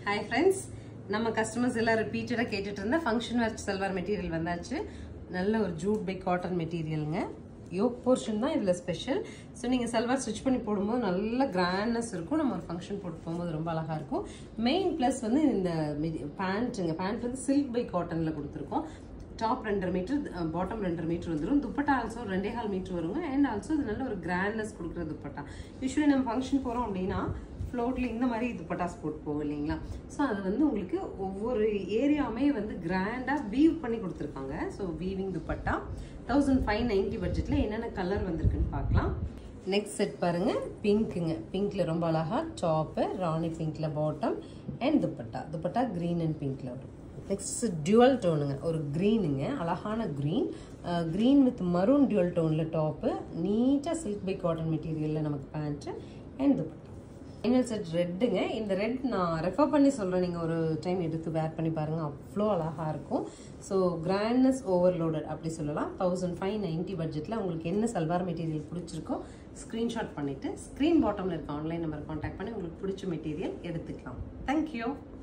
hi friends நம்ம customers எல்லாம் ரிப்பீட்டடாக கேட்டுட்டு இருந்த ஃபங்க்ஷன் வேர் சல்வார் மெட்டீரியல் வந்தாச்சு நல்ல ஒரு ஜூட் பை காட்டன் மெட்டீரியலுங்க யோக் போர்ஷன் தான் இதில் ஸ்பெஷல் ஸோ நீங்கள் சல்வார் ஸ்டிச் பண்ணி போடும்போது நல்ல கிராண்ட்னஸ் இருக்கும் நம்ம ஒரு ஃபங்க்ஷன் போட்டு போகும்போது ரொம்ப அழகாக இருக்கும் மெயின் ப்ளஸ் வந்து இந்த பேண்ட்டுங்க பேண்ட் வந்து சில்க் பை காட்டனில் கொடுத்துருக்கோம் டாப் ரெண்டரை மீட்டர் பாட்டம் ரெண்டரை மீட்டர் வந்துடும் துப்பட்டா ஆல்சோ ரெண்டே கால் மீட்டர் வருங்க அண்ட் ஆல்சோ இது நல்ல ஒரு கிராண்ட்னஸ் கொடுக்குற துப்பட்டா யூஸ்வலி நம்ம ஃபங்க்ஷன் போகிறோம் அப்படின்னா ஃப்ளோட்டில் இந்த மாதிரி துப்பட்டாஸ் போட்டு போகும் இல்லைங்களா ஸோ அது வந்து உங்களுக்கு ஒவ்வொரு ஏரியாவுமே வந்து கிராண்டாக வீவ் பண்ணி கொடுத்துருக்காங்க so weaving dupatta thousand five ninety பட்ஜெட்டில் என்னென்ன கலர் வந்திருக்குன்னு பார்க்கலாம் நெக்ஸ்ட் செட் பாருங்க பிங்க்குங்க பிங்க்ல ரொம்ப அழகா டாப்பு ராணி பிங்க்ல bottom and dupatta dupatta green and பிங்க்ல வரும் நெக்ஸ்ட் டியூவல் டோனுங்க ஒரு க்ரீனுங்க அழகான green green with maroon dual டோனில் டாப்பு நீட்டாக சில்க் பை காட்டன் மெட்டீரியலில் நமக்கு pant and dupatta final set ரெட்டுங்க இந்த ரெட் நான் ரெஃபர் பண்ணி சொல்கிறேன் நீங்கள் ஒரு டைம் எடுத்து வேர் பண்ணி பாருங்கள் அவ்வளோ அழகாக இருக்கும் ஸோ கிராண்ட்னஸ் ஓவர்லோடட் அப்படி சொல்லலாம் தௌசண்ட் ஃபைவ் நைன்ட்டி பட்ஜெட்டில் உங்களுக்கு என்ன சல்வார் மெட்டீரியல் பிடிச்சிருக்கோ ஸ்க்ரீன்ஷாட் பண்ணிவிட்டு ஸ்க்ரீன் பாட்டமில் இருக்க ஆன்லைன் நம்பர் காண்டாக்ட் பண்ணி உங்களுக்கு பிடிச்ச மெட்டீரியல் எடுத்துக்கலாம் தேங்க்யூ